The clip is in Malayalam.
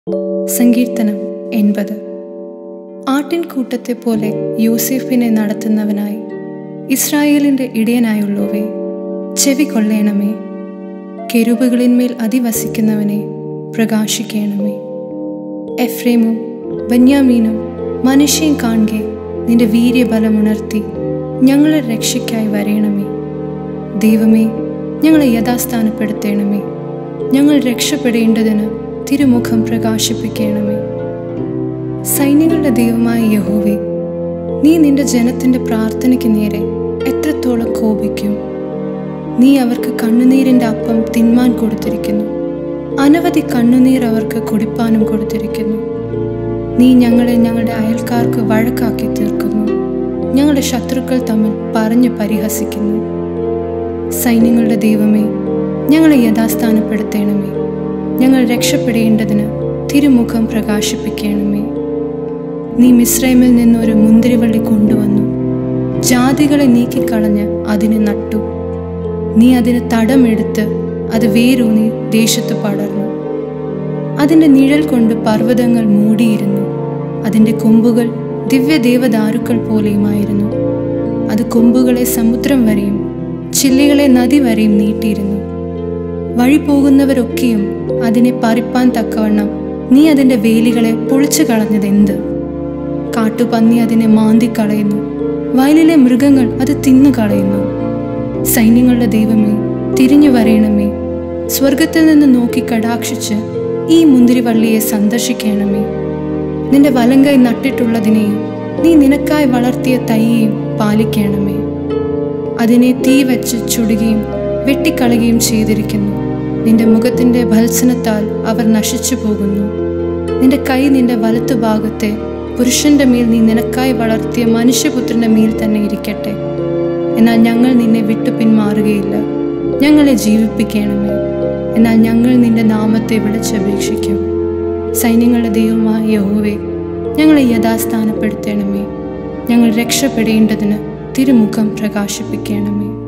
സങ്കീർത്തനം എൺപത് ആട്ടിൻകൂട്ടത്തെ പോലെ യൂസെഫിനെ നടത്തുന്നവനായി ഇസ്രായേലിൻ്റെ ഇടയനായുള്ളവേ ചെവി കൊള്ളേണമേ കെരുബുകളിന്മേൽ അധിവസിക്കുന്നവനെ പ്രകാശിക്കണമേ എഫ്രേമും ബന്യാമീനും മനുഷ്യൻ കാണെ നിന്റെ വീര്യബലമുണർത്തി ഞങ്ങളെ രക്ഷയ്ക്കായി വരയണമേ ദൈവമേ ഞങ്ങളെ യഥാസ്ഥാനപ്പെടുത്തണമേ ഞങ്ങൾ രക്ഷപ്പെടേണ്ടതിന് തിരുമുഖം പ്രകാശിപ്പിക്കണമേ സൈന്യങ്ങളുടെ ദൈവമായ യഹോവേ നീ നിന്റെ ജനത്തിൻ്റെ പ്രാർത്ഥനയ്ക്ക് നേരെ എത്രത്തോളം കോപിക്കും നീ അവർക്ക് കണ്ണുനീരിൻ്റെ അപ്പം തിന്മാൻ കൊടുത്തിരിക്കുന്നു അനവധി കണ്ണുനീർ അവർക്ക് കുടിപ്പാനും കൊടുത്തിരിക്കുന്നു നീ ഞങ്ങളെ ഞങ്ങളുടെ അയൽക്കാർക്ക് വഴക്കാക്കി തീർക്കുന്നു ഞങ്ങളുടെ ശത്രുക്കൾ തമ്മിൽ പറഞ്ഞു പരിഹസിക്കുന്നു സൈന്യങ്ങളുടെ ദൈവമേ ഞങ്ങളെ യഥാസ്ഥാനപ്പെടുത്തണമേ ഞങ്ങൾ രക്ഷപ്പെടേണ്ടതിന് തിരുമുഖം പ്രകാശിപ്പിക്കണമേ നീ മിശ്രൈമിൽ നിന്നൊരു മുന്തിരിവള്ളി കൊണ്ടുവന്നു ജാതികളെ നീക്കിക്കളഞ്ഞ് അതിനെ നട്ടു നീ അതിന് തടമെടുത്ത് അത് വേരൂന്നി ദേശത്ത് പടർന്നു അതിൻ്റെ നിഴൽ കൊണ്ട് പർവ്വതങ്ങൾ മൂടിയിരുന്നു അതിൻ്റെ കൊമ്പുകൾ ദിവ്യദേവദാരുക്കൾ പോലെയുമായിരുന്നു അത് കൊമ്പുകളെ സമുദ്രം വരെയും ചില്ലികളെ നദി വരെയും നീട്ടിയിരുന്നു വഴി പോകുന്നവരൊക്കെയും അതിനെ പറിപ്പാൻ തക്കവണ്ണം നീ അതിൻ്റെ വേലികളെ പൊളിച്ചു കളഞ്ഞതെന്ത് കാട്ടുപന്നി അതിനെ മാന്തിക്കളയുന്നു വയലിലെ മൃഗങ്ങൾ അത് തിന്നു കളയുന്നു സൈന്യങ്ങളുടെ ദൈവമേ തിരിഞ്ഞു വരയണമേ സ്വർഗത്തിൽ നിന്ന് നോക്കി കടാക്ഷിച്ച് ഈ മുന്തിരിവള്ളിയെ സന്ദർശിക്കണമേ നിന്റെ വലങ്കൈ നട്ടിട്ടുള്ളതിനെയും നീ നിനക്കായി വളർത്തിയ തൈയെയും പാലിക്കണമേ അതിനെ തീ വെച്ച് ചുടുകയും വെട്ടിക്കളയുകയും ചെയ്തിരിക്കുന്നു നിന്റെ മുഖത്തിൻ്റെ ഭത്സനത്താൽ അവർ നശിച്ചു പോകുന്നു നിന്റെ കൈ നിന്റെ വലത്തുഭാഗത്തെ പുരുഷന്റെ മേൽ നീ നിനക്കായി വളർത്തിയ മനുഷ്യപുത്രന്റെ മേൽ തന്നെ ഇരിക്കട്ടെ എന്നാൽ ഞങ്ങൾ നിന്നെ വിട്ടു പിന്മാറുകയില്ല ഞങ്ങളെ ജീവിപ്പിക്കണമേ എന്നാൽ ഞങ്ങൾ നിന്റെ നാമത്തെ വിളിച്ചപേക്ഷിക്കും സൈന്യങ്ങളുടെ ദൈവമായ യഹോവേ ഞങ്ങളെ യഥാസ്ഥാനപ്പെടുത്തണമേ ഞങ്ങൾ രക്ഷപ്പെടേണ്ടതിന് തിരുമുഖം പ്രകാശിപ്പിക്കണമേ